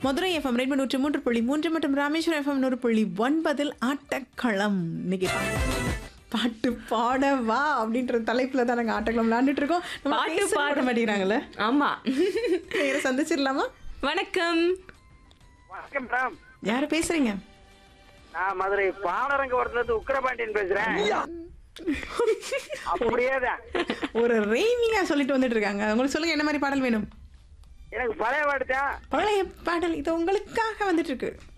Madurai FM ரெண்டு நூற்று மூன்று புள்ளி மூன்று மற்றும் ராமேஸ்வரம் எஃப்எம் நூறு புள்ளி ஒன்பதில் ஆட்டக்களம் இன்னைக்கு பாட்டு பாட வா அப்படின்ற தலைப்புல தான் நாங்கள் ஆட்டக்களம் விளையாண்டுட்டு இருக்கோம் நம்ம பாட்டு பேச பாட- விட மாட்டேங்கிறாங்கல்ல ஆமா நேர சந்திச்சிடலாமா வணக்கம் வணக்கம் மேடம் யாரு பேசுறீங்க நான் மதுரை பாலரங்கபுரத்துல இருந்து உக்கிரபாண்டியன் பேசுறேன் அப்படியேதான் ஒரு ரெய்மிங்கா சொல்லிட்டு வந்துட்டு இருக்காங்க உங்களுக்கு சொல்லுங்க என்ன மாதிரி பாடல் வேணும் எனக்கு பழைய பாட்டு தான் பழைய பாடல் இது உங்களுக்காக வந்துட்டு இருக்கு